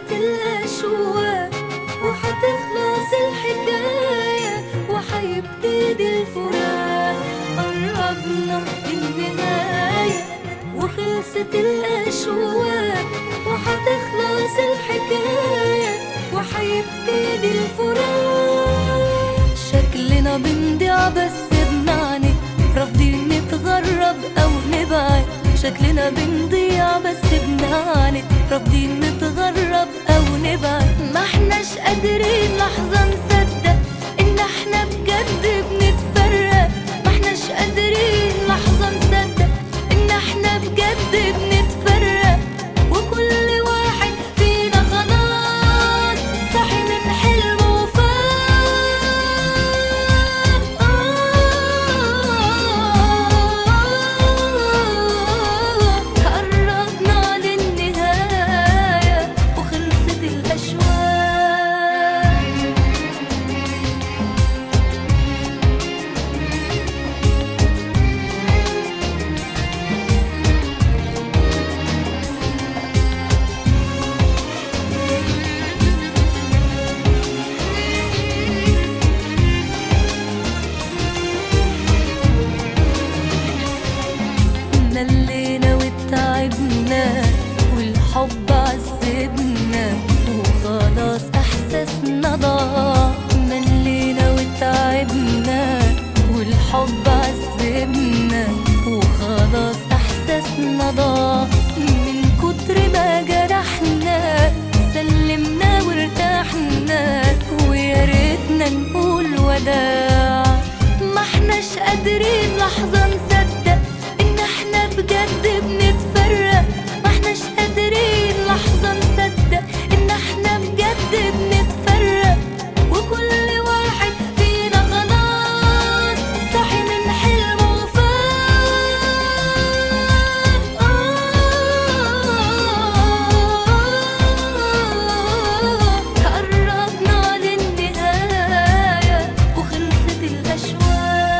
خلصت الأشواق وحتخلص الحكاية وحيبتدي الفراق قربنا للنهاية وخلصت الأشواق وحتخلص الحكاية وحيبتدي الفراق شكلنا بنضيع بس بنعني رافضين نتغرب أو نبعد شكلنا بنضيع بس بنعاند رافضين نتغرب أو نبعد ما احناش قادرين لحظة نصدق إن احنا بجد بنتفرق ما احناش قادرين لحظة نصدق إن احنا بجد بنتفرق وكل واحد فينا خلاص صاحي من حلمه وفاق قربنا للنهاية وخلصت الأشواق ملينا وتعبنا والحب عذبنا وخلاص احساسنا ضاع ملينا وتعبنا والحب عذبنا وخلاص احساسنا ضاع من كتر ما جرحنا سلمنا وارتحنا ويا ريتنا نقول وداع ما احناش قادرين لحظة نصدق ان احنا بجد بنتفرق ما احناش قادرين لحظة نصدق ان احنا بجد بنتفرق وكل واحد فينا خلاص صاحي من حلمه وفاق قربنا للنهاية وخلصت الأشواق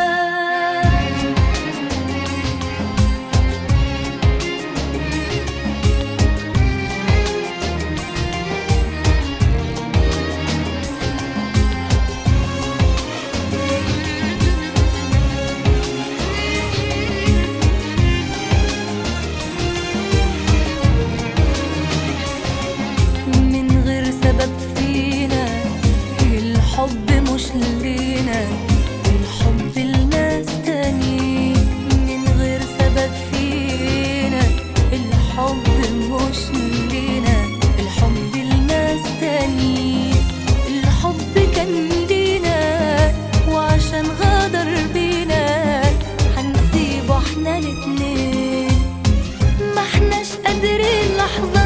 من غير سبب فينا الحب مش لينا الحب لناس تاني من غير سبب فينا الحب مش لينا الحب لناس تاني الحب كان لينا وعشان غدر بينا هنسيبه احنا الاتنين ما احناش قادرين لحظة